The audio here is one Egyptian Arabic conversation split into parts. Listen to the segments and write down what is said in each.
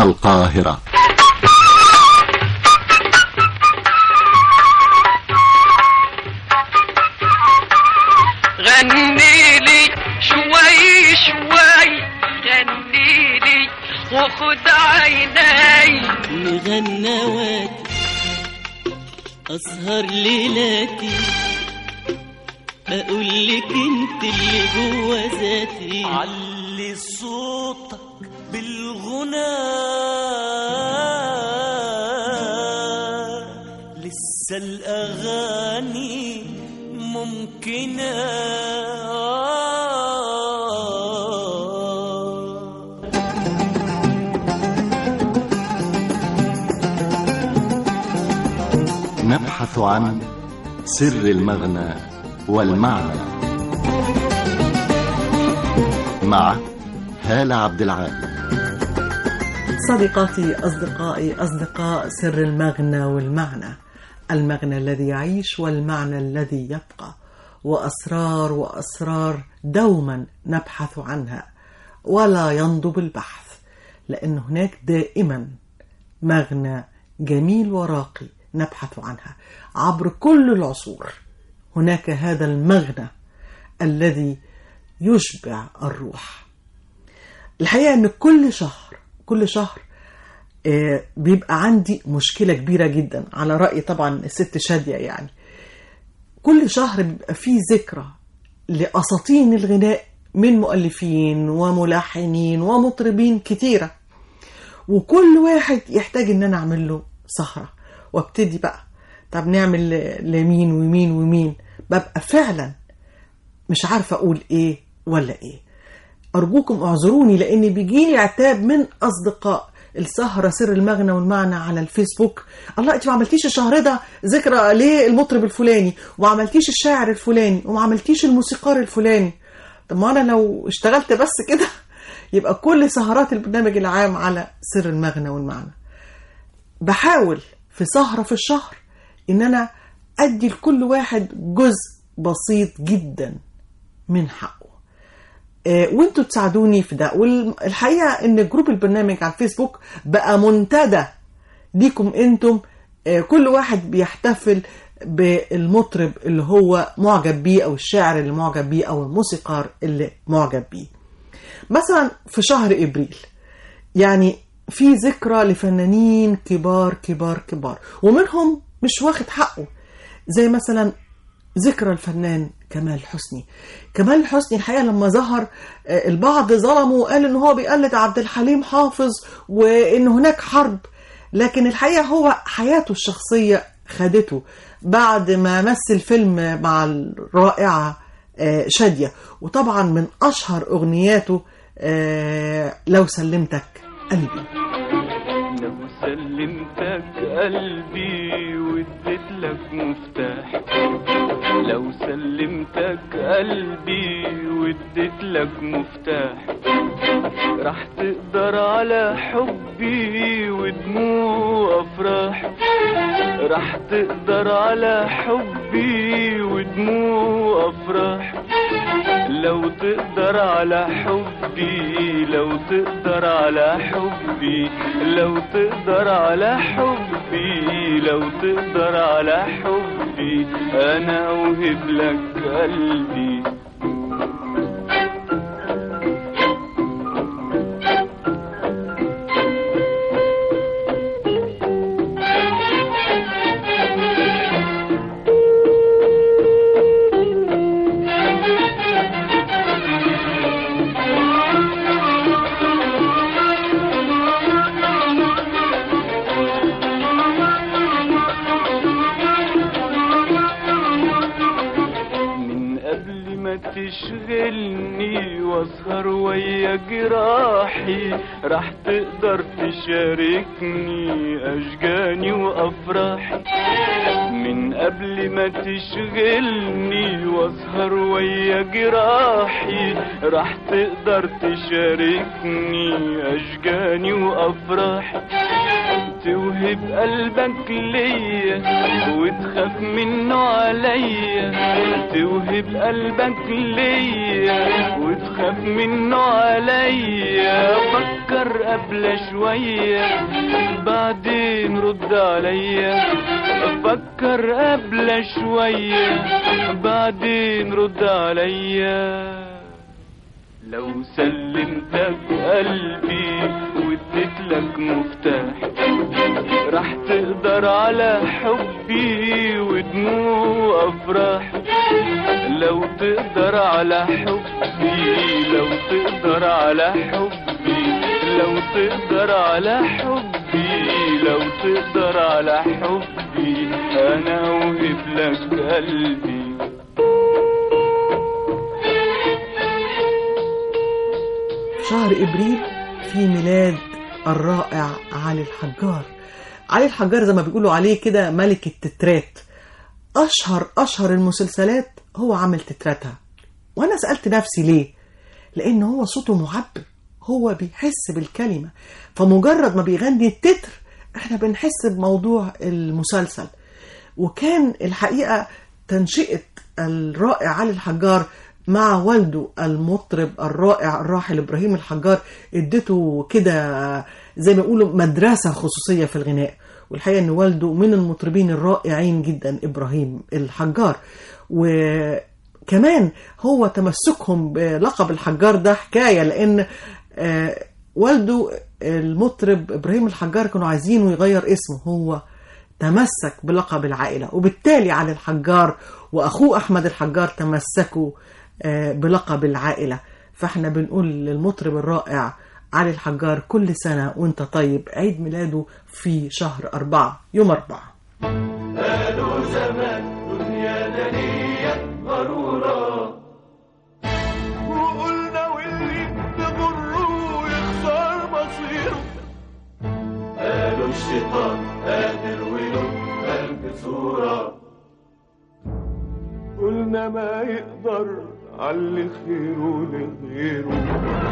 القاهرة غني لي شوي شوي غني لي وخد عيني مغنواتي أسهر ليلاتي أقول لك أنت اللي جوا ذاتي علي صوتك بالغنى لسه الأغاني ممكنة نبحث عن سر المغنى والمعنى مع هالة عبد العال صديقاتي أصدقائي أصدقاء سر المغنى والمعنى المغنى الذي يعيش والمعنى الذي يبقى وأسرار وأسرار دوما نبحث عنها ولا ينضب البحث لأن هناك دائما مغنى جميل وراقي نبحث عنها عبر كل العصور هناك هذا المغنى الذي يشبع الروح الحقيقة أن كل شهر كل شهر آه، بيبقى عندي مشكلة كبيرة جدا على رأي طبعا الست شادية يعني كل شهر بيبقى فيه ذكرى لأساطين الغناء من مؤلفين وملحنين ومطربين كتيرة وكل واحد يحتاج ان انا اعمل له سهرة وابتدي بقى طب نعمل ل- لمين ومين ومين ببقى فعلا مش عارفة اقول ايه ولا ايه أرجوكم اعذروني لأن بيجيلي عتاب من أصدقاء السهرة سر المغنى والمعنى على الفيسبوك الله انت ما عملتيش الشهر ده ذكرى ليه المطرب الفلاني وما عملتيش الشاعر الفلاني وما عملتيش الموسيقار الفلاني طب ما انا لو اشتغلت بس كده يبقى كل سهرات البرنامج العام على سر المغنى والمعنى بحاول في سهرة في الشهر ان انا ادي لكل واحد جزء بسيط جدا من حقه آه، وانتوا تساعدوني في ده والحقيقه ان جروب البرنامج على الفيسبوك بقى منتدى ليكم انتم آه، كل واحد بيحتفل بالمطرب اللي هو معجب بيه او الشاعر اللي معجب بيه او الموسيقار اللي معجب بيه مثلا في شهر ابريل يعني في ذكرى لفنانين كبار كبار كبار ومنهم مش واخد حقه زي مثلا ذكرى الفنان كمال حسني كمال حسني الحقيقه لما ظهر آه، البعض ظلمه وقال ان هو بيقلد عبد الحليم حافظ وان هناك حرب لكن الحقيقه هو حياته الشخصيه خدته بعد ما مثل فيلم مع الرائعه آه، شاديه وطبعا من اشهر اغنياته آه، لو سلمتك قلبي لو سلمتك قلبي واديت لك مفتاح لو سلمتك قلبي واديت لك مفتاح راح تقدر على حبي ودموع افراح راح تقدر على حبي ودموع افراح لو تقدر على حبي لو تقدر على حبي لو تقدر على حبي لو تقدر على حبي انا اوهب لك قلبي من قبل ما تشغلني واسهر ويا جراحي راح تقدر تشاركني اشجاني وافراحي من قبل ما تشغلني واسهر ويا جراحي راح تقدر تشاركني اشجاني وافراحي توهب قلبك ليا وتخاف منه عليا توهب قلبك ليا وتخاف منه عليا فكر قبل شوية بعدين رد عليا فكر قبل شوية بعدين رد عليا لو سلمتك قلبي واديت لك مفتاح راح تقدر على حبي ودموع افراح لو تقدر على حبي لو تقدر على حبي لو تقدر على حبي لو تقدر على حبي انا اوهب لك قلبي شهر ابريل في ميلاد الرائع علي الحجار علي الحجار زي ما بيقولوا عليه كده ملك التترات اشهر اشهر المسلسلات هو عامل تتراتها وانا سالت نفسي ليه لان هو صوته معبر هو بيحس بالكلمه فمجرد ما بيغني التتر احنا بنحس بموضوع المسلسل وكان الحقيقه تنشئه الرائع علي الحجار مع والده المطرب الرائع الراحل ابراهيم الحجار اديته كده زي ما يقولوا مدرسه خصوصيه في الغناء والحقيقه ان والده من المطربين الرائعين جدا ابراهيم الحجار وكمان هو تمسكهم بلقب الحجار ده حكايه لان آه، والده المطرب ابراهيم الحجار كانوا عايزينه يغير اسمه هو تمسك بلقب العائله وبالتالي علي الحجار واخوه احمد الحجار تمسكوا آه، بلقب العائله فاحنا بنقول للمطرب الرائع علي الحجار كل سنه وانت طيب عيد ميلاده في شهر أربعة يوم أربعة وقلنا واللي تضره يخسر مصيره قالوا الشيطان قادر وله قلب صورة قلنا ما يقدر علي خيره لغيره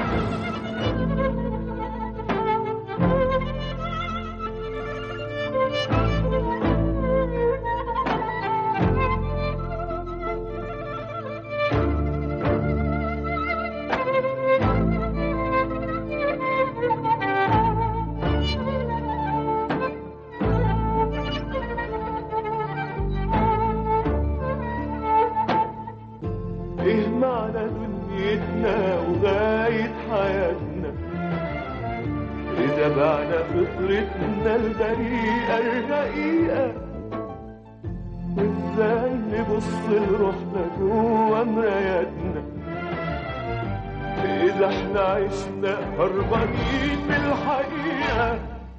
ايه معنى دنيتنا وغاية حياتنا إذا بعنا فطرتنا البريئة الرقيقة وإزاي نبص لروحنا جوا مراياتنا إذا احنا عشنا هربانين من الحقيقة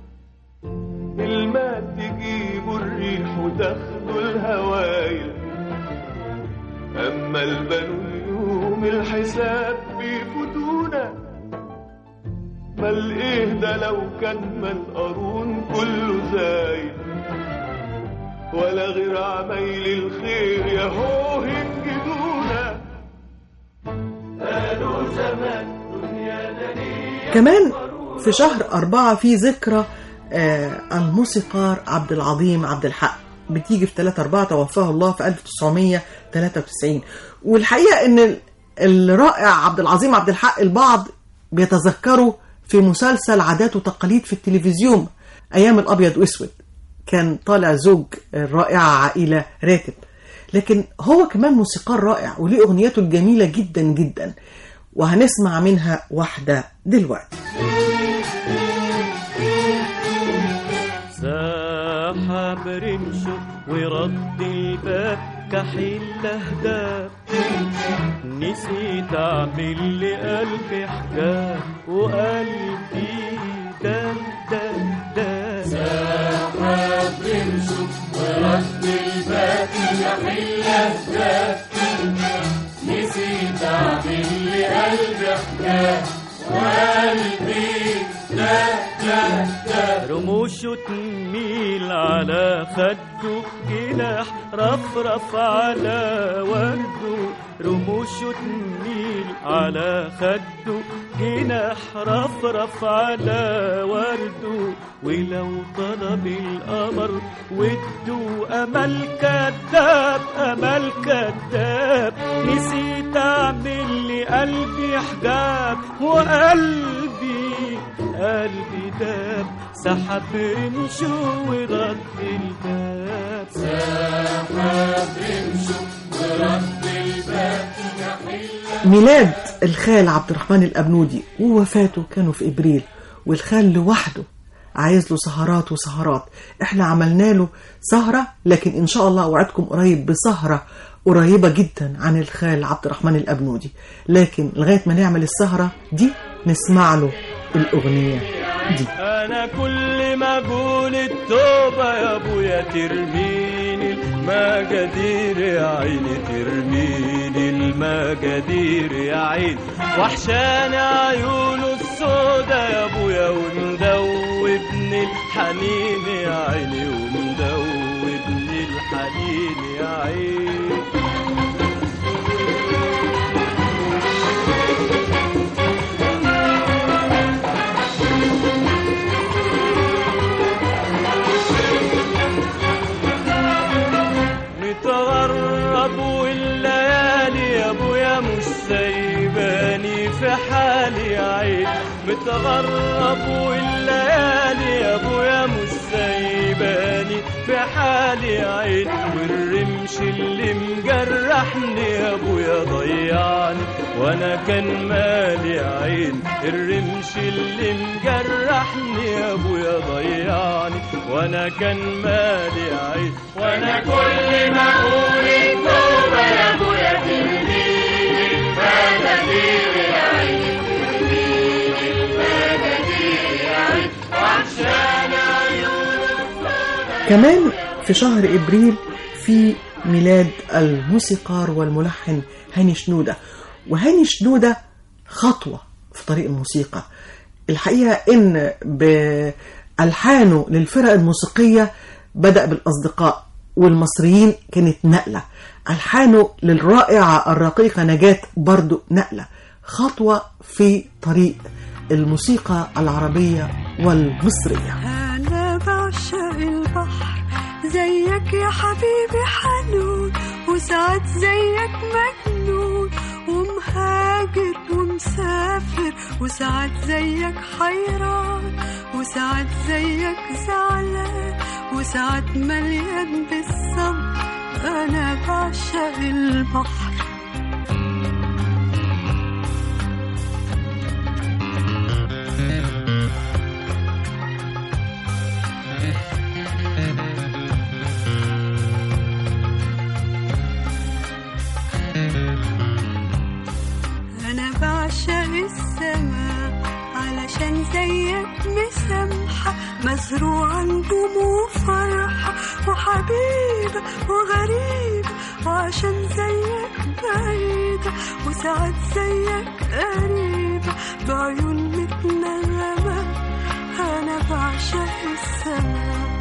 الماء تجيبوا الريح وتاخدوا الهوايل أما البنو يوم الحساب بيفوتونا ما الإيه ده لو كان ما القارون كله زايد ولا غير عمايل الخير ياهو هنجدونا قالوا زمان دنيا دنيا كمان في شهر أربعة في ذكرى آه، الموسيقار عبد العظيم عبد الحق بتيجي في 3 4 توفاه الله في 1993 والحقيقة ان ال- الرائع عبد العظيم عبد الحق البعض بيتذكروا في مسلسل عادات وتقاليد في التلفزيون ايام الابيض واسود كان طالع زوج الرائعة عائلة راتب لكن هو كمان موسيقار رائع وليه اغنياته الجميلة جدا جدا وهنسمع منها واحدة دلوقتي ساحب رمشه ورد الباب كحيل لهداب نسيت اعمل لقلبي حجاب وقلبي دم دم دم ساحب رمشه ورد الباب كحيل لهداب نسيت اعمل لقلبي حجاب وقلبي رموشه تميل على خده جناح رفرف على ورده رموشه تميل على خده جناح رفرف على ورده ولو طلب القمر وادوا امل كذاب امل كذاب نسيت اعمل لي قلبي حجاب وقلبي قلبي داب سحب رمشه ورد الباب ميلاد الخال عبد الرحمن الأبنودي ووفاته كانوا في إبريل والخال لوحده عايز له سهرات وسهرات احنا عملنا له سهرة لكن إن شاء الله أوعدكم قريب بسهرة قريبة جدا عن الخال عبد الرحمن الأبنودي لكن لغاية ما نعمل السهرة دي نسمع له الأغنية دي انا كل ما اقول التوبه يا ابويا ترميني المجادير يا عيني ترميني المجادير يا عيني وحشاني عيونه السودا يا ابويا ومدوبني الحنين يا عيني ومدوبني الحنين يا عيني متغرب والليالي يا ابويا مش سايباني في حالي يا عين متغرب والليالي يا ابويا مش سايباني في حالي يا عين والرمش اللي مجرحني يا ابويا ضيعني وانا كان مالي يا عين الرمش اللي مجرحني يا ابويا ضيعني وانا كان مالي يا عين وانا كل ما اقول التوبه يا ابويا ترميني المجادير يا عين ترميني المجادير يا عين وعشان عيون كمان في شهر إبريل في ميلاد الموسيقار والملحن هاني شنودة وهاني شنودة خطوة في طريق الموسيقى الحقيقة إن بألحانه للفرق الموسيقية بدأ بالأصدقاء والمصريين كانت نقلة ألحانه للرائعة الرقيقة نجاة برضو نقلة خطوة في طريق الموسيقى العربية والمصرية أنا بعشق البحر زيك يا حبيبي حنون وساعات زيك مجنون ومهاجر ومسافر وساعات زيك حيران وساعات زيك زعلان وساعات مليان بالصبر أنا بعشق البحر أنا بعشق السماء علشان زيك مسامحة مزروعة نجوم وفرحة وحبيبة وغريبة وعشان زيك بعيدة وساعات زيك قريبة بعيون متنغمة أنا بعشق السماء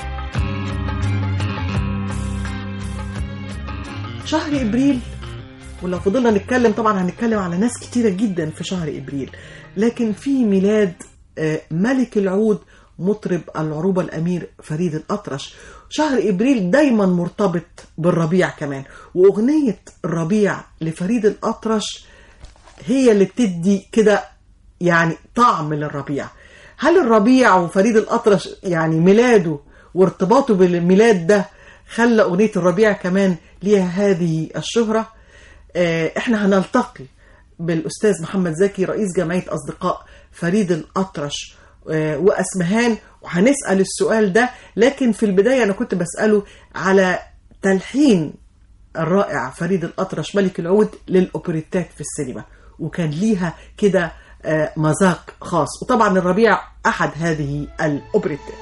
شهر ابريل ولو فضلنا نتكلم طبعا هنتكلم على ناس كتيرة جدا في شهر ابريل لكن في ميلاد آه، ملك العود مطرب العروبة الأمير فريد الأطرش شهر إبريل دايما مرتبط بالربيع كمان وأغنية الربيع لفريد الأطرش هي اللي بتدي كده يعني طعم للربيع هل الربيع وفريد الأطرش يعني ميلاده وارتباطه بالميلاد ده خلى أغنية الربيع كمان ليها هذه الشهرة آه، احنا هنلتقي بالأستاذ محمد زكي رئيس جمعية أصدقاء فريد الأطرش آه، وأسمهان وهنسأل السؤال ده لكن في البداية أنا كنت بسأله على تلحين الرائع فريد الأطرش ملك العود للأوبريتات في السينما وكان ليها كده آه، مذاق خاص وطبعا الربيع أحد هذه الأوبريتات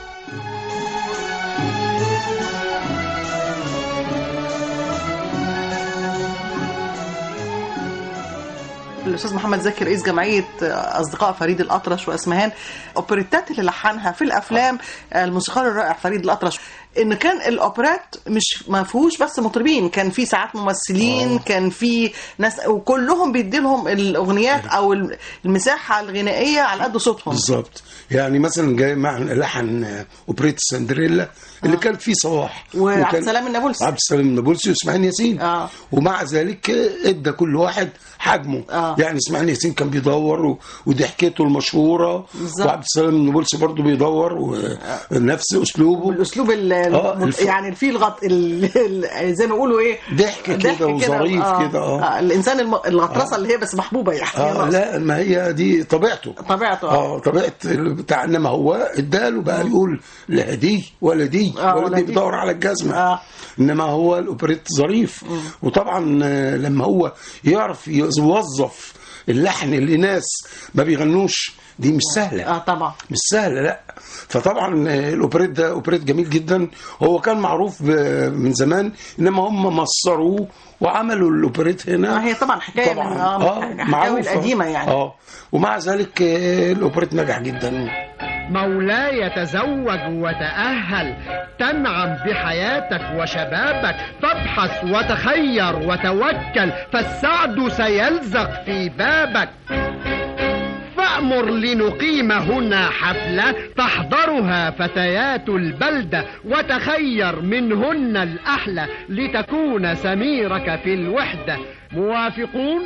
الاستاذ محمد زكي رئيس جمعيه اصدقاء فريد الاطرش واسمهان اوبريتات اللي لحنها في الافلام الموسيقار الرائع فريد الاطرش ان كان الاوبرات مش ما فيهوش بس مطربين كان في ساعات ممثلين آه. كان في ناس وكلهم بيدي لهم الاغنيات او المساحه الغنائيه على قد صوتهم بالظبط يعني مثلا جاي مع لحن آه، اوبريت سندريلا اللي كانت فيه صلاح وعبد وكان- السلام النابلسي. عبد السلام النابلسي واسماعيل ياسين آه. ومع ذلك آه، ادى كل واحد حجمه آه. يعني اسماعيل ياسين كان بيدور و... ودي حكايته المشهوره بالظبط. وعبد السلام النابلسي برضه بيدور ونفس اسلوبه الاسلوب ال- آه، المت- الف- يعني فيه الغط ال- ال- زي ما بيقولوا ايه ضحك كده وظريف كده، آه. الانسان الم- الغطرسه اللي هي بس محبوبه يعني اه لا ما هي دي طبيعته طبيعته آه. اه طبيعه بتاع انما هو اداله بقى يقول لا دي ولا دي آه، ولا ولا دي دي. بيدور على الجزمه آه. انما هو الاوبريت ظريف وطبعا آه، لما هو يعرف يوظف اللحن اللي ناس ما بيغنوش دي مش سهله اه طبعا مش سهله لا فطبعا آه، الاوبريت ده اوبريت جميل جدا هو كان معروف ب- من زمان انما هم مصروه وعملوا الاوبريت هنا آه، هي طبعا حكاية من- آه، من الحكاوي القديمة يعني. اه ومع ذلك آه، الاوبريت نجح جدا مولاي تزوج وتأهل تنعم بحياتك وشبابك تبحث وتخير وتوكل فالسعد سيلزق في بابك فأمر لنقيم هنا حفلة تحضرها فتيات البلدة وتخير منهن الأحلى لتكون سميرك في الوحدة موافقون؟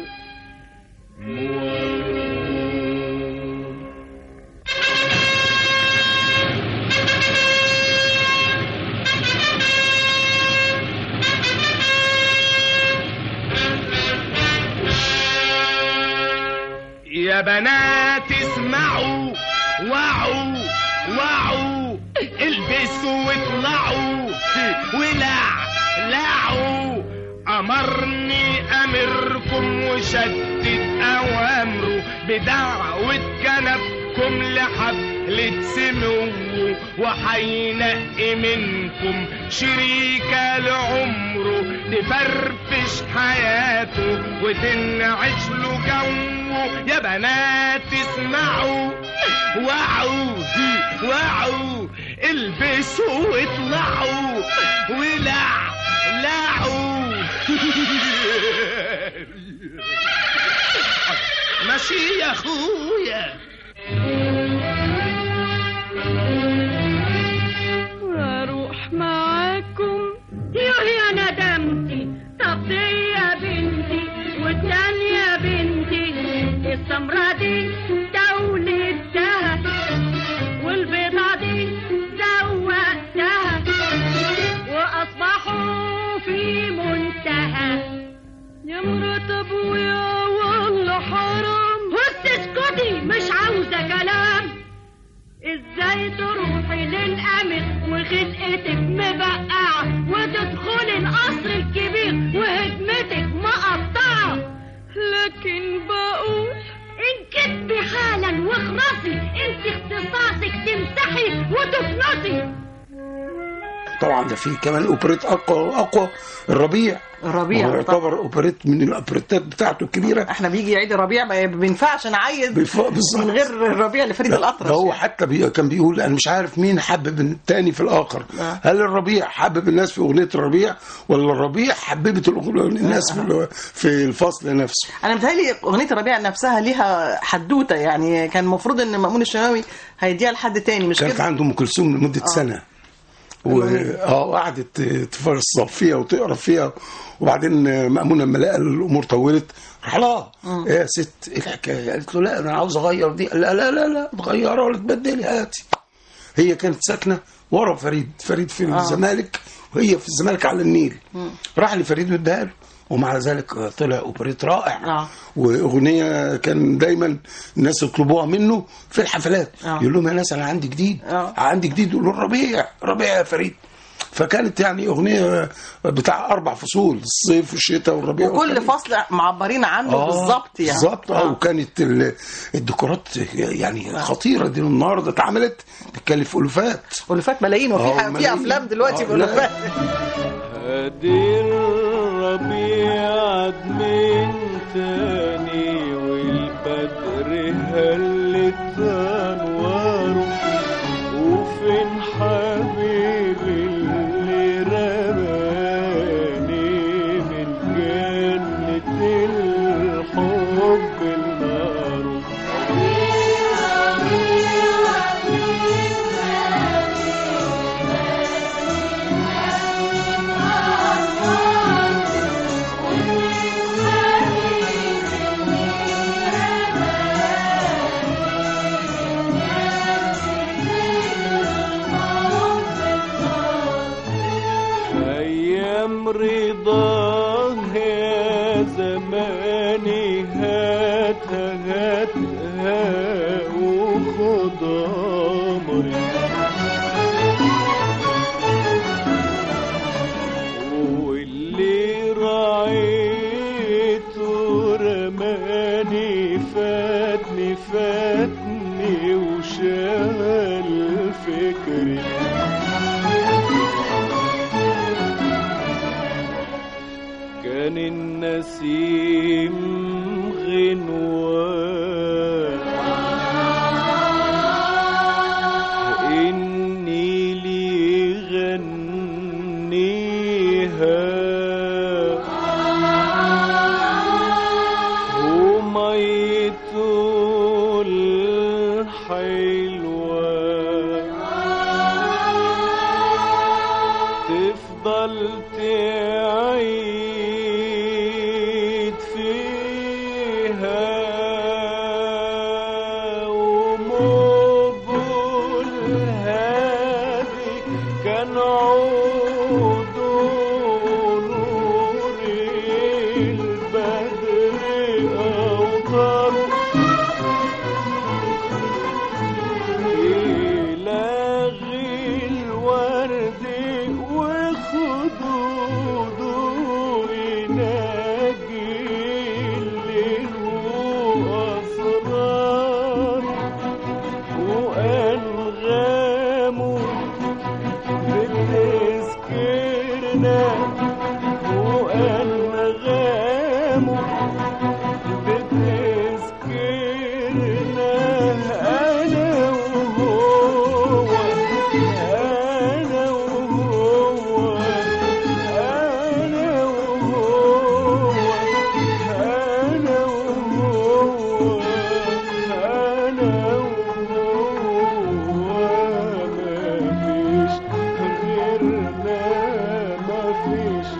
يا بنات اسمعوا وعوا وعوا البسوا واطلعوا ولعلعوا أمرني أمركم وشدد أوامره بدعوة كنفكم لحفلة سمو وحينقي منكم شريكة لعمره تفرفش حياته وتنعش له جوه يا بنات اسمعوا وعوا وعوا البسوا واطلعوا ولعلعوا ماشي يا اخويا واروح معاكم يوه يا ندمتي طب دي يا بنتي والتانية بنتي السمرة دي دولتها والبيضة دي زوقتها وأصبحوا في منتهى يا مرات ابويا والله حرام بص اسكتي مش عاوزة كلام ازاي تروحي للامر وخلقتك مبقعة وتدخلي القصر الكبير وهدمتك مقطعة لكن بقول انكتبي حالا واخرسي انت اختصاصك تمسحي وتفنطي طبعا ده في كمان اوبريت اقوى اقوى الربيع الربيع هو يعتبر اوبريت من الاوبريتات بتاعته الكبيره احنا بيجي عيد الربيع ما بينفعش نعيد بيف- بالظبط. من غير الربيع لفريد ده الأطرش ده هو يعني. حتى بي كان بيقول انا مش عارف مين حبب التاني في الاخر آه. هل الربيع حبب الناس في اغنيه الربيع ولا الربيع حببت الأغ- الناس في ال- في الفصل نفسه انا متهيألي اغنيه الربيع نفسها ليها حدوته يعني كان المفروض ان مأمون الشناوي هيديها لحد تاني مش كانت كده عنده ام كلثوم لمده سنه و اه وقعدت تفصل فيها وتقرا فيها وبعدين مأمون لما لقى الامور طولت راح لها إيه يا ست ايه الحكايه؟ قالت له لا انا عاوز اغير دي قال لا لا لا لا تغيرها ولا تبدلي هاتي هي كانت ساكنه ورا فريد فريد في الزمالك وهي في الزمالك على النيل راح لفريد واداها له ومع ذلك طلع اوبريت رائع آه. واغنيه كان دايما الناس يطلبوها منه في الحفلات آه. يقول لهم يا ناس انا عندي جديد آه. عندي جديد يقولوا الربيع ربيع يا فريد فكانت يعني اغنيه بتاع اربع فصول الصيف والشتاء والربيع وكل والخريف. فصل معبرين عنه بالظبط يعني بالظبط اه وكانت ال- الديكورات يعني خطيره دي النهارده اتعملت تكلف الوفات ألوفات ملايين وفي آه، ح- في ملايين. افلام دلوقتي آه، بألوفات هدي الربيع من تاني والبدر هلت انواره وفين حبيبي رضاه يا زماني هاتها هاتها وخد أمري واللي راعيته رماني فاتني فاتني وشال فكري كان النسيم غنوان إني لي غنيها وميته الحلوة تفضل تعيد فيها وموج الهادي كان عود نور البدر أوطار إلغي الورد وخدوده يناجي الليل وأسرار وأنغامه بتذكرنا وأنغامه بتذكرنا أنا وهو أنا وهو أنا وهو أنا وهو أنا وهو مفيش غيرنا مفيش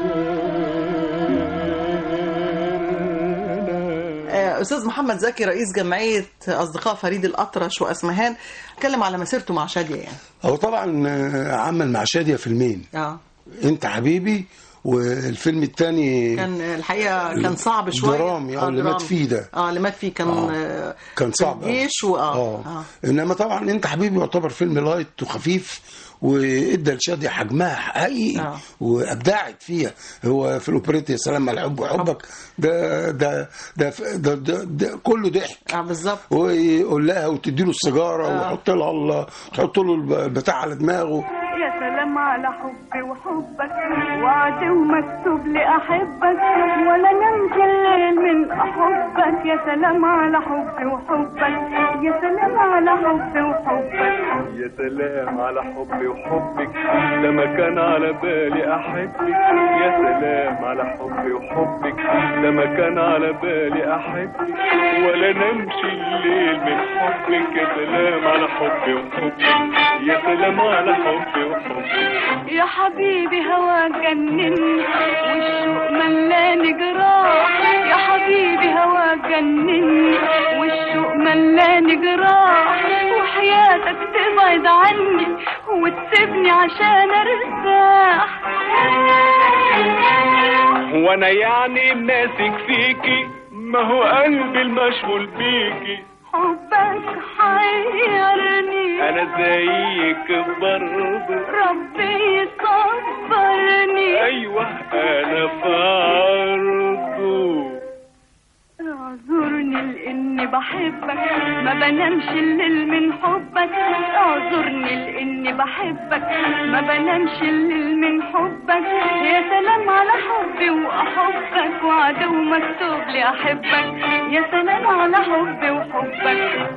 غيرنا آه، أستاذ محمد زكي رئيس جمعية أصدقاء فريد الأطرش وأسمهان اتكلم على مسيرته مع شادية يعني هو طبعا آه، عمل مع شادية فيلمين اه انت حبيبي والفيلم الثاني كان الحقيقة كان صعب شوية درامي، اه، اللي مات درامي. فيه ده. اه اللي مات فيه كان آه. آه، كان في صعب أوي. الجيش واه اه اه انما طبعا انت حبيبي يعتبر فيلم لايت وخفيف وادى لشادية حجمها حقيقي آه. وابدعت فيها هو في الاوبريت يا سلام على الحب وحبك ده ده ده, ده, ده, ده كله ضحك اه بالظبط ويقول لها وتدي له السيجاره آه. ويحط لها ال- تحط له البتاع على دماغه يا سلام على حبي وحبك وعد ومكتوب لي احبك ولا نمت الليل من احبك يا سلام على حبي وحبك يا سلام على حبي وحبك يا سلام على حبي وحبك ده ما كان على بالي احبك يا سلام على حبي وحبك ده ما كان على بالي احبك ولا نمشي الليل من حبك يا سلام على حبي وحبك يا سلام على حبي وحبك يا حبيبي هواك جنني والشوق ملاني جراح يا حبيبي هواك جنني والشوق ملاني جراح وحياتك تبعد عني وتسيبني عشان ارتاح وانا يعني ماسك فيكي ما هو قلبي المشغول بيكي حبك حيرني انا زيك برضه ربي يصبرني ايوه انا في عرضه اعذرني لاني بحبك ما بنامش الليل من حبك اعذرني لاني بحبك ما بنامش الليل من حبك يا سلام على حبي واحبك وعدو مكتوب لي احبك يا سلام على حبي وحبك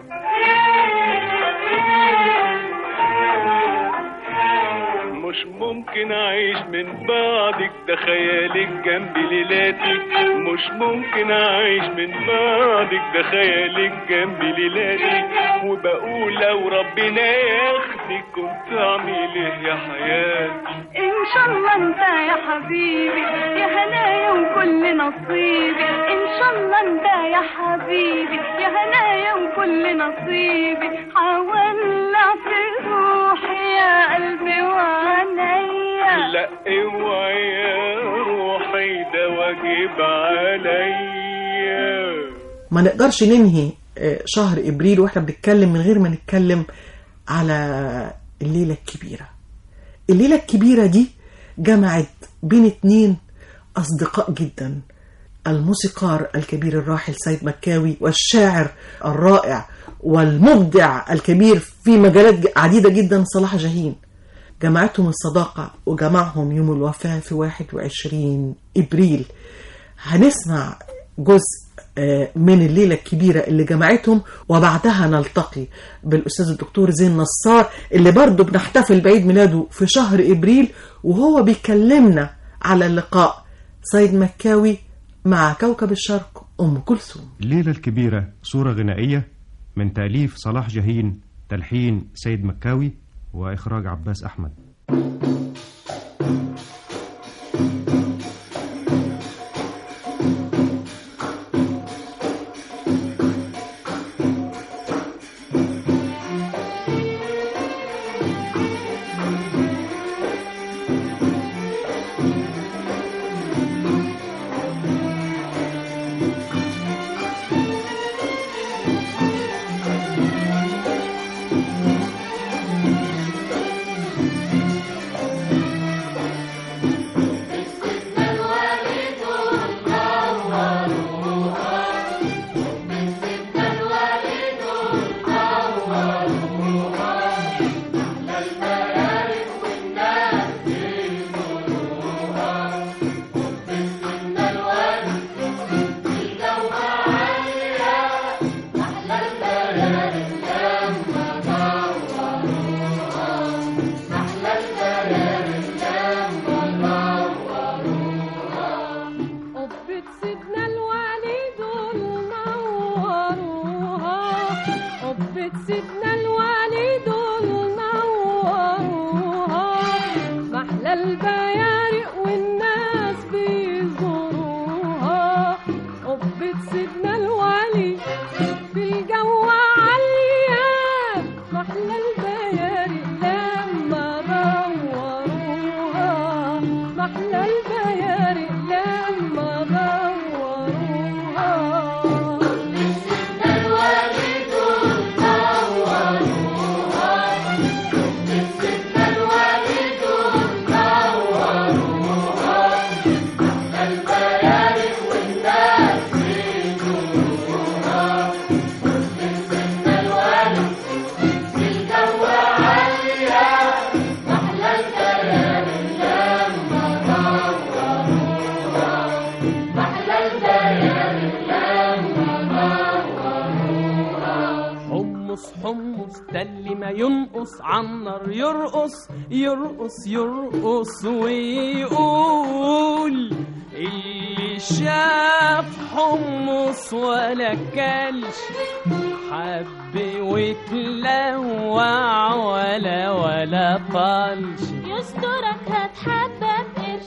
مش ممكن اعيش من بعدك ده خيالك جنبي ليلاتي مش ممكن اعيش من بعدك ده خيالك جنبي ليلاتي وبقول لو ربنا ياخدك كنت اعمل ايه يا حياتي ان شاء الله انت يا حبيبي يا هنايا وكل نصيبي ان شاء الله انت يا حبيبي يا هنايا وكل نصيبي هولع في روحي يا قلبي وعينيا لا اوعي يا واجب عليا ما نقدرش ننهي آه، شهر ابريل واحنا بنتكلم من غير ما نتكلم على الليله الكبيره الليله الكبيره دي جمعت بين اتنين اصدقاء جدا الموسيقار الكبير الراحل سيد مكاوي والشاعر الرائع والمبدع الكبير في مجالات ج- عديده جدا صلاح جاهين جمعتهم الصداقة وجمعهم يوم الوفاة في 21 إبريل هنسمع جزء آه، من الليلة الكبيرة اللي جمعتهم وبعدها نلتقي بالأستاذ الدكتور زين نصار اللي برضه بنحتفل بعيد ميلاده في شهر إبريل وهو بيكلمنا على اللقاء سيد مكاوي مع كوكب الشرق أم كلثوم الليلة الكبيرة صورة غنائية من تأليف صلاح جاهين تلحين سيد مكاوي وإخراج عباس أحمد قبة سيدنا الوليد نوروها قبة سيدنا الوليد نوروها محلى البيارق والناس بيزوروها قبة سيدنا الوليد في الجو عالية محلى البيارق لما دوروها محلى البيارق لما دوروها حمص حمص ده اللي ما ينقص عالنار يرقص يرقص يرقص ويقول اللي شاف حمص ولا كلش حب وتلوع ولا ولا طلش يسترك هتحبب قرش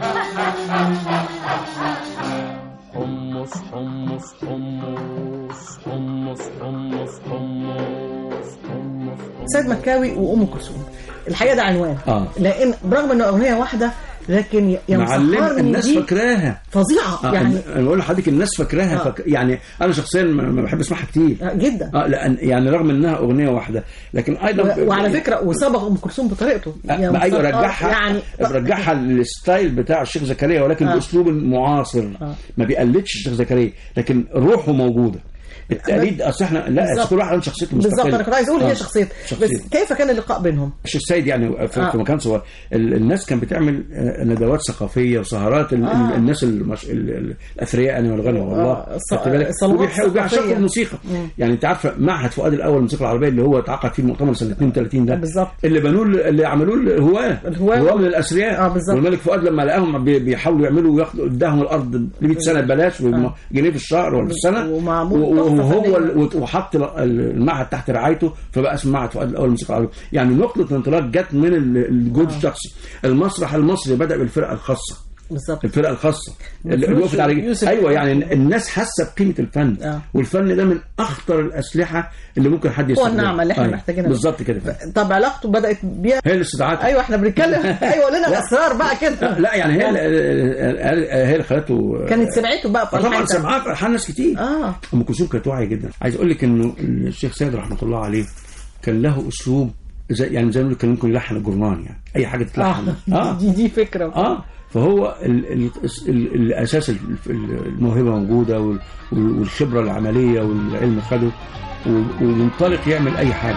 حمص حمص حمص حمص حمص حمص حمص سيد مكاوي وام كلثوم الحقيقه ده عنوان اه لان برغم انه اغنيه واحده لكن ي- معلم يمسخرني الناس دي فاكراها فظيعه آه يعني انا بقول لحضرتك الناس فاكراها آه. فك... يعني انا شخصيا ما ما بحب اسمعها كتير آه، جدا اه لان يعني رغم انها اغنيه واحده لكن ايضا و- وعلى فكره وسبق ام كلثوم بطريقته يا ما ايوه مسخر، رجعها يعني رجعها للستايل بتاع الشيخ زكريا ولكن آه. باسلوب معاصر آه. ما بيقلدش الشيخ زكريا لكن روحه موجوده التقليد اصل احنا لا بالظبط. كل واحد عنده شخصيته مستقله بالظبط انا كنت عايز اقول آه. هي شخصيته شخصيته. بس كيف كان اللقاء بينهم؟ الشيخ سيد يعني في, آه. آه. في مكان صغير ال- الناس كانت بتعمل آه، ندوات ثقافيه وسهرات ال- آه. ال- الناس المش... ال- ال- الاثرياء يعني والغنى والله آه، ص- خدت بالك؟ صالونات وبيح- وبيعشقوا ثقافية. الموسيقى مم. يعني انت عارفه معهد فؤاد الاول للموسيقى العربيه اللي هو اتعقد فيه المؤتمر سنه 32 ده بالظبط اللي بنوه اللي عملوه الهواه الهواة. هواه من الاثرياء آه، بالظبط. والملك فؤاد لما لقاهم بي- بيحاولوا يعملوا ياخدوا اداهم الارض ل 100 سنه ببلاش آه. جنيه في الشهر ولا في السنه ومعمول و- تحفة وهو فنية. ال- وت- وحط ال- المعهد تحت رعايته فبقى اسمه معهد فؤاد الاول للموسيقى العربيه يعني نقطه الانطلاق جت من ال- الجهد الشخصي المسرح المصري بدا بالفرقه الخاصه بالظبط الفرقه الخاصه اللي مفروض وقفت على يوسف- ايوه يعني الناس حاسه بقيمه الفن آه. والفن ده من اخطر الاسلحه اللي ممكن حد هو يستخدمها النعمه اللي احنا أيوة. محتاجينها بالظبط كده طب علاقته بدات بيها هي الاستدعاءات ايوه احنا بنتكلم ايوه لنا الاسرار بقى كده لا يعني هي هي اللي خلته كانت سمعته بقى في طبعا ألحان تانية. سمعها في الحان ناس كتير اه ام كلثوم كانت واعيه جدا عايز اقول لك انه الشيخ سيد رحمه الله عليه كان له اسلوب زي يعني زي ما بيقولوا كان ممكن يلحن الجرنان يعني اي حاجه تتلحن اه دي دي فكره اه فهو ال ال ال الاساس ال- ال- الموهبه موجوده وال- وال- والخبره العمليه والعلم خده و- وينطلق يعمل اي حاجه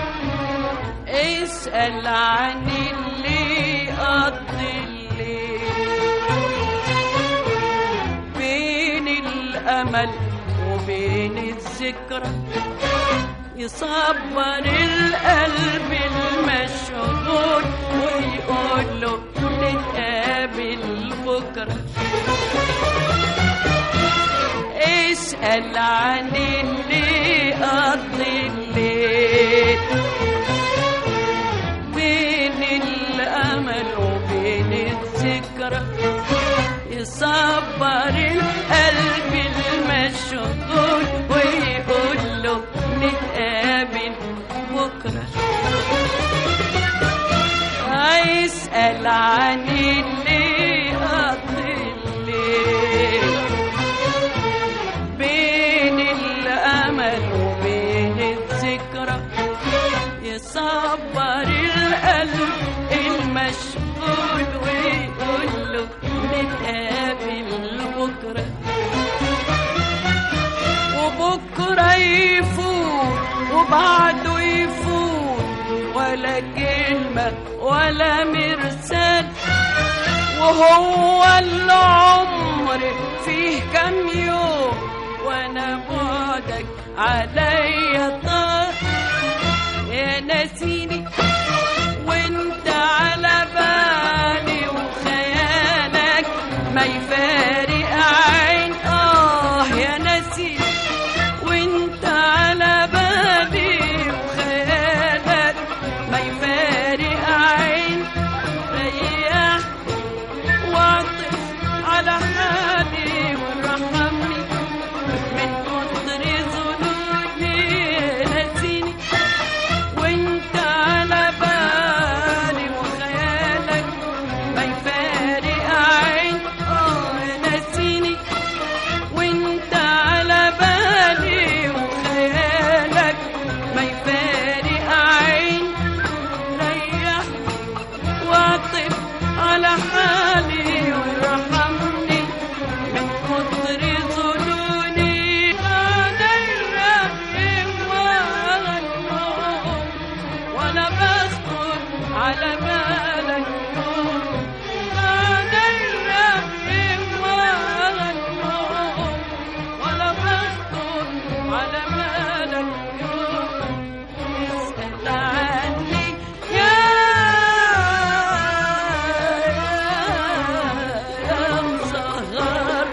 اسأل عن اللي قضي الليل بين الأمل وبين الذكرى يصبر القلب المشغول ويقول له نتقابل بكرة اسأل عن اللي قضي الليل بين الأمل وبين الذكرى يصبر القلب المشغول ويقول له نتقابل بكرة هيسأل عن اللي قضي الليل بين الأمل وبين الذكرى يصبر القلب المشغول ويقول له نتقابل بكرة وبكرة يفوت وبعده يفوت ولا كلمة ولا مرسال وهو العمر فيه كم يوم وانا بعدك عليا طار يا نسيني وانت على بالي وخيالك ما يفارق عين اه يا نسيني وانت على بالي وخيالك ما يفارق عين ريح واعطف على حالي وارحمني من كتر ظنوني نسيني وانت على بالي وخيالك ما يفارق عين اه نسيني وانت على بالي وخيالك ما يفارق عين ريح واعطف على حالي وارحمني من كتر ظنوني علي والنوم ولا بخطر على بالك يوم علي والنوم ولا بخطر على بالك يوم اسأل عني يا يا مصغر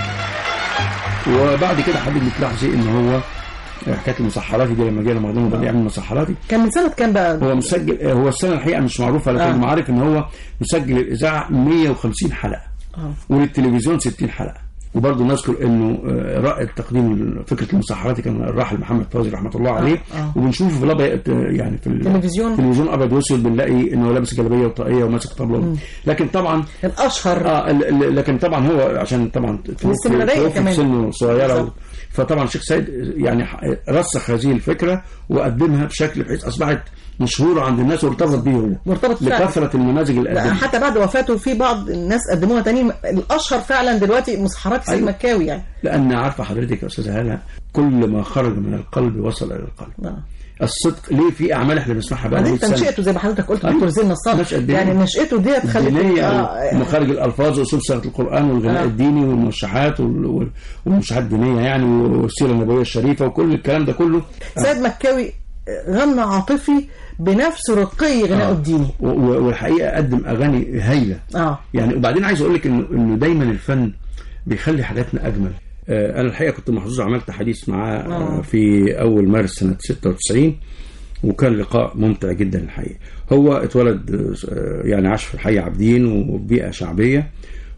وبعد كده حد بتلاحظي ان هو حكايه المسحراتي دي لما جه رمضان وبدا يعمل مسحراتي كان من سنه كام بقى هو مسجل هو السنه الحقيقه مش معروفه لكن آه. آه. عارف ان هو مسجل الاذاعه 150 حلقه اه وللتلفزيون 60 حلقه وبرضه نذكر انه آه، رائد تقديم فكره المسحراتي كان الراحل محمد فوزي رحمه الله عليه آه. وبنشوفه في الابيض يعني في ال- تلفزيون. التلفزيون ابيض واسود بنلاقي انه لابس جلابيه وطاقيه وماسك طبله لكن طبعا الاشهر اه ال- ال- لكن طبعا هو عشان طبعا توفي- الاستمرارية توفي كمان. في سنه صغيره بالظبط. فطبعا الشيخ سيد يعني ح- رسخ هذه الفكره وقدمها بشكل بحيث اصبحت مشهوره عند الناس وارتبط به هو مرتبط فعلا. لكثره النماذج اللي لا قدمها حتى بعد وفاته في بعض الناس قدموها تاني الاشهر فعلا دلوقتي مسحرات سيد أيوة. مكاوي يعني لان عارفه حضرتك يا استاذه هاله كل ما خرج من القلب وصل الى القلب آه. الصدق ليه في اعمال احنا بنسمعها بقى بعدين 100 سنه تنشئته زي ما حضرتك قلت أيوة. دكتور زين نصار نشأة دينية. يعني نشأته ديت خلت الدينية آه، مخارج الألفاظ وأصول صيغة القرآن والغناء آه. الديني والموشحات وال- وال- والموشحات الدينية يعني والسيرة النبوية الشريفة وكل الكلام ده كله سيد مكاوي غنى عاطفي بنفس رقي غناءه آه. الديني و- و- والحقيقة قدم أغاني هايلة اه يعني وبعدين عايز أقول لك إنه إنه دايما الفن بيخلي حاجاتنا أجمل آه، أنا الحقيقة كنت محظوظ عملت حديث معاه آه، آه. في أول مارس سنة 96 وكان لقاء ممتع جدا الحقيقة هو اتولد آه، يعني عاش في الحي عابدين وبيئة شعبية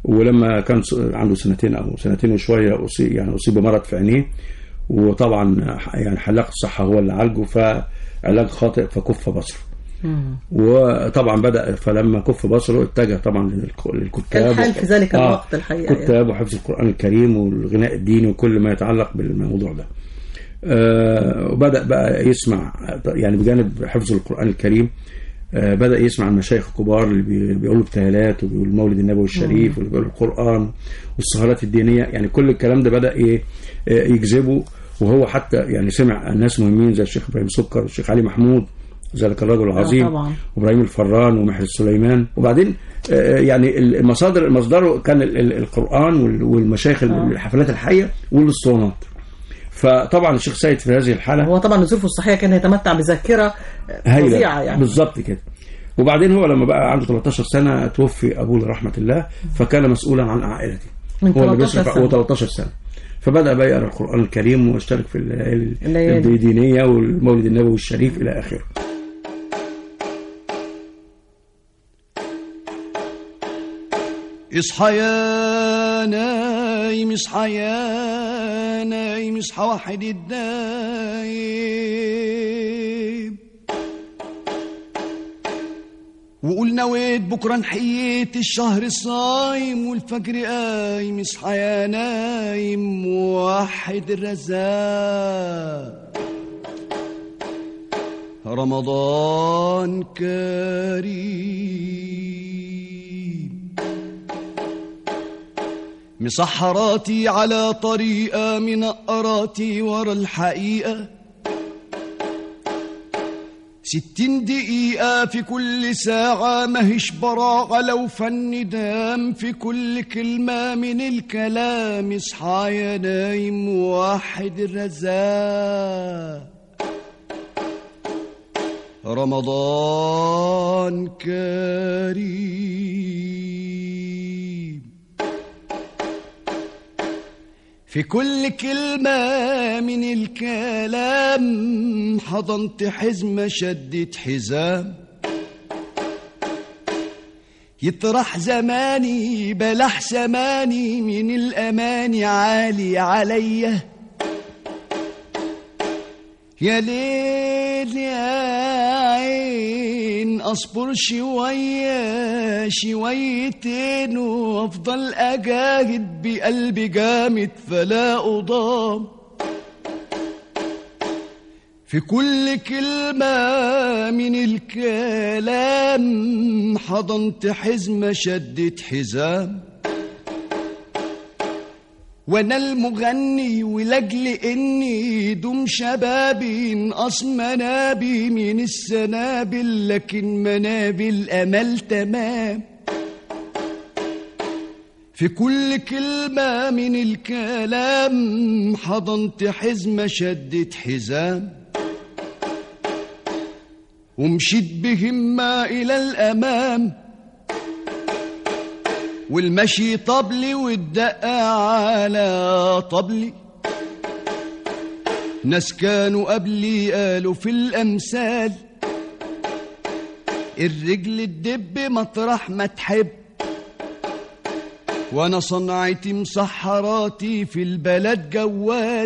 ولما كان س- عنده سنتين او سنتين وشويه اصيب يعني اصيب بمرض في عينيه وطبعا ح- يعني حلاق الصحه هو اللي عالجه فعلاج خاطئ فكف بصره وطبعا بدا فلما كف بصره اتجه طبعا للك- للكتاب الحال في ذلك الوقت الحقيقة كتاب وحفظ القران الكريم والغناء الديني وكل ما يتعلق بالموضوع ده آه، وبدا بقى يسمع يعني بجانب حفظ القران الكريم آه، بدا يسمع المشايخ الكبار اللي بي- بيقولوا ابتهالات وبيقولوا المولد النبوي الشريف واللي بيقولوا القران والسهرات الدينيه يعني كل الكلام ده بدا ايه آه، يجذبه وهو حتى يعني سمع ناس مهمين زي الشيخ ابراهيم سكر والشيخ علي محمود ذلك الرجل العظيم طبعا. وابراهيم الفران ومحر السليمان وبعدين آه، يعني المصادر مصدره كان ال- ال- القران وال- والمشايخ الحفلات الحيه والاسطوانات فطبعا الشيخ سيد في هذه الحاله هو طبعا ظروفه الصحيه كان يتمتع بذاكره هايلة فظيعه يعني بالظبط كده وبعدين هو لما بقى عنده 13 سنه توفي ابوه لرحمه الله فكان مسؤولا عن عائلته من هو اللي 13 بيصرف سنة. هو 13 سنه فبدا بقى يقرا القران الكريم ويشترك في الليالي الليالي. الدينيه والمولد النبوي الشريف الى اخره اصحى يا نايم اصحى يا نايم اصحى واحد الدايم وقول نويت بكره نحييت الشهر الصايم والفجر قايم اصحى يا نايم وحد الرزاق رمضان كريم مسحراتي على طريقة منقراتي ورا الحقيقة ستين دقيقة في كل ساعة ماهيش براعة لو فن دام في كل كلمة من الكلام اصحى يا نايم واحد الرزاق رمضان كريم في كل كلمة من الكلام حضنت حزمة شدت حزام يطرح زماني بلح زماني من الأماني عالي عليا يا ليل يا عين اصبر شوية شويتين وافضل اجاهد بقلبي جامد فلا اضام في كل كلمة من الكلام حضنت حزمة شدت حزام وانا المغني ولاجل اني دوم شبابي نقص منابي من السنابل لكن منابل امل تمام في كل كلمة من الكلام حضنت حزمة شدت حزام ومشيت بهمة إلى الأمام والمشي طبلي والدقة على طبلي ناس كانوا قبلي قالوا في الأمثال الرجل الدب مطرح ما تحب وانا صنعتي مسحراتي في البلد جوال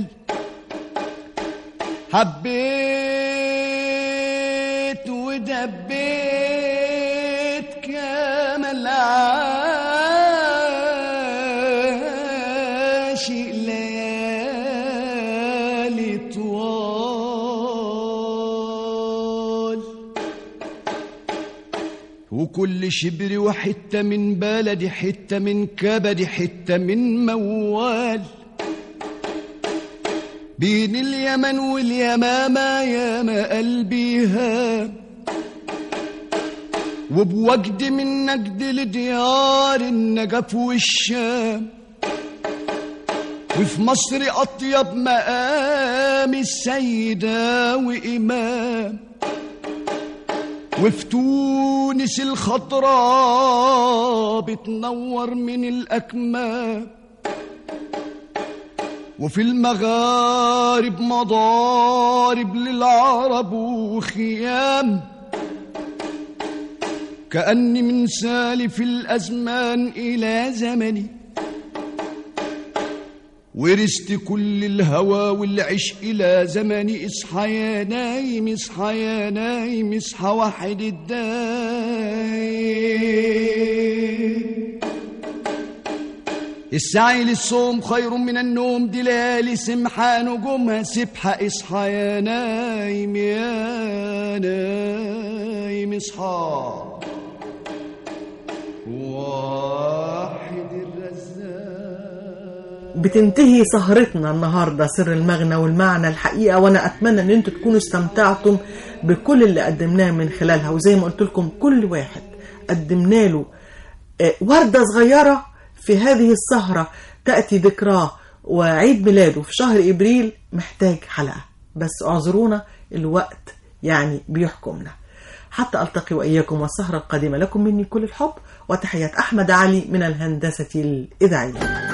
حبيت ودبيت كامل عاشق ليالي طوال وكل شبر وحتة من بلدي حتة من كبدي حتة من موال بين اليمن واليمامة ياما قلبي هام وبوجد من نجد لديار النجف والشام وفي مصر أطيب مقام السيدة وإمام وفي تونس الخضراء بتنور من الأكمام وفي المغارب مضارب للعرب وخيام كأني من سالف الأزمان إلى زمني ورثت كل الهوى والعشق إلى زمني اصحى يا نايم اصحى يا نايم اصحى واحد الدايم السعي للصوم خير من النوم دي ليالي سمحة نجومها سبحة اصحى يا نايم يا نايم اصحى واحد الرزاق بتنتهي سهرتنا النهارده سر المغنى والمعنى الحقيقه وانا اتمنى ان انتم تكونوا استمتعتم بكل اللي قدمناه من خلالها وزي ما قلت لكم كل واحد قدمنا له آه، ورده صغيره في هذه السهره تاتي ذكراه وعيد ميلاده في شهر ابريل محتاج حلقه بس اعذرونا الوقت يعني بيحكمنا حتى التقي واياكم والسهره القادمه لكم مني كل الحب وتحيات احمد علي من الهندسه الاذاعيه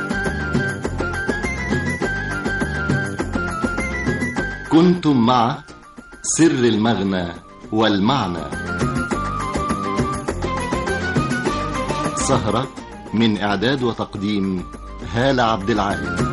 كنتم مع سر المغنى والمعنى سهرة من إعداد وتقديم هالة عبد العال